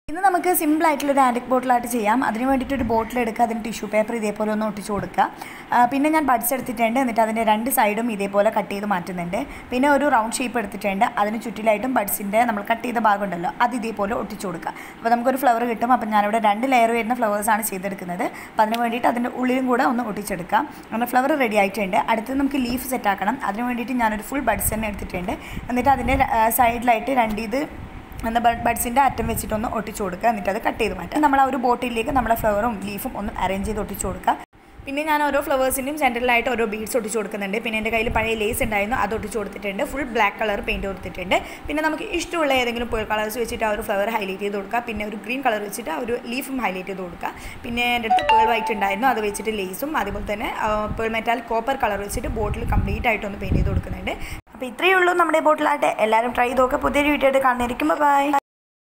ഇന്ന് നമുക്ക് സിമ്പിൾ ആയിട്ടുള്ള ഒരു ആൻറ്റിക് ബോട്ടിലായിട്ട് ചെയ്യാം അതിന് വേണ്ടിയിട്ട് ഒരു ബോട്ടിൽ എടുക്കുക അതിന് ടിഷ്യൂ പേപ്പർ ഇതേപോലെ ഒന്ന് ഒട്ടിച്ച് കൊടുക്കുക ആ, പിന്നെ ഞാൻ ബഡ്സ് എടുത്തിട്ടുണ്ട് എന്നിട്ട് അതിൻ്റെ രണ്ട് സൈഡും ഇതേപോലെ കട്ട് ചെയ്ത് മാറ്റുന്നുണ്ട് പിന്നെ ഒരു റൗണ്ട് ഷേപ്പ് എടുത്തിട്ടുണ്ട് അതിന് ചുറ്റിലായിട്ടും ബഡ്സിൻ്റെ നമ്മൾ കട്ട് ചെയ്ത ഭാഗം ഉണ്ടല്ലോ അത് ഇതേപോലെ ഒട്ടിച്ച് കൊടുക്കുക അപ്പോൾ നമുക്കൊരു ഫ്ലവർ കിട്ടും അപ്പോൾ ഞാനിവിടെ രണ്ട് ലെയർ വരുന്ന ഫ്ലവേഴ്സാണ് ചെയ്തെടുക്കുന്നത് അപ്പോൾ അതിന് വേണ്ടിയിട്ട് അതിൻ്റെ ഉള്ളിലും കൂടെ ഒന്ന് ഒട്ടിച്ചെടുക്കാം അങ്ങനെ ഫ്ലവർ റെഡി ആയിട്ടുണ്ട് അടുത്ത് നമുക്ക് ലീഫ് സെറ്റ് ആക്കണം അതിന് വേണ്ടിയിട്ട് ഞാനൊരു ഫുൾ ബഡ്സ് തന്നെ എടുത്തിട്ടുണ്ട് എന്നിട്ട് അതിൻ്റെ സൈഡിലായിട്ട് രണ്ട് ഇത് എന്നാൽ ബഡ്സിൻ്റെ അറ്റം വെച്ചിട്ടൊന്ന് ഒട്ടിച്ച് കൊടുക്കുക എന്നിട്ട് അത് കട്ട് ചെയ്ത് മാറ്റാം നമ്മൾ ആ ഒരു ബോട്ടിലേക്ക് നമ്മളെ ഫ്ലവറും ലീഫും ഒന്ന് അറേഞ്ച് ചെയ്ത് ഒട്ടിച്ച് കൊടുക്കുക പിന്നെ ഞാൻ ഓരോ ഫ്ലവേഴ്സിൻ്റെയും സെൻറ്ററിലായിട്ട് ഓരോ ബീഡ്സ് ഒട്ടിച്ച് കൊടുക്കുന്നുണ്ട് പിന്നെ എൻ്റെ കയ്യിൽ പഴയ ലേസ് ഉണ്ടായിരുന്നു അത് ഒട്ടിച്ച് കൊടുത്തിട്ടുണ്ട് ഫുൾ ബ്ലാക്ക് കളർ പെയിൻറ്റ് കൊടുത്തിട്ടുണ്ട് പിന്നെ നമുക്ക് ഇഷ്ടമുള്ള ഏതെങ്കിലും പേൾ കളേഴ്സ് വെച്ചിട്ട് ആ ഒരു ഫ്ലവർ ഹൈലൈറ്റ് ചെയ്ത് കൊടുക്കുക പിന്നെ ഒരു ഗ്രീൻ കളർ വെച്ചിട്ട് ആ ഒരു ലീഫും ഹൈലൈറ്റ് ചെയ്ത് കൊടുക്കുക പിന്നെ എൻ്റെ അടുത്ത് പേൾ വൈറ്റ് ഉണ്ടായിരുന്നു അത് വെച്ചിട്ട് ലേസും അതുപോലെ തന്നെ പേൾ മെറ്റാൽ കോപ്പർ കളർ വെച്ചിട്ട് ബോട്ടിൽ കംപ്ലീറ്റ് ആയിട്ടൊന്ന് പെയിൻറ്റ് ചെയ്ത് കൊടുക്കുന്നുണ്ട് അപ്പോൾ ഇത്രയേ ഉള്ളൂ നമ്മുടെ ബോട്ടിലായിട്ട് എല്ലാവരും ട്രൈ ചെയ്ത് നോക്കുക പുതിയൊരു വീഡിയോ ആയിട്ട് കാണുന്നതായിരിക്കും ബൈ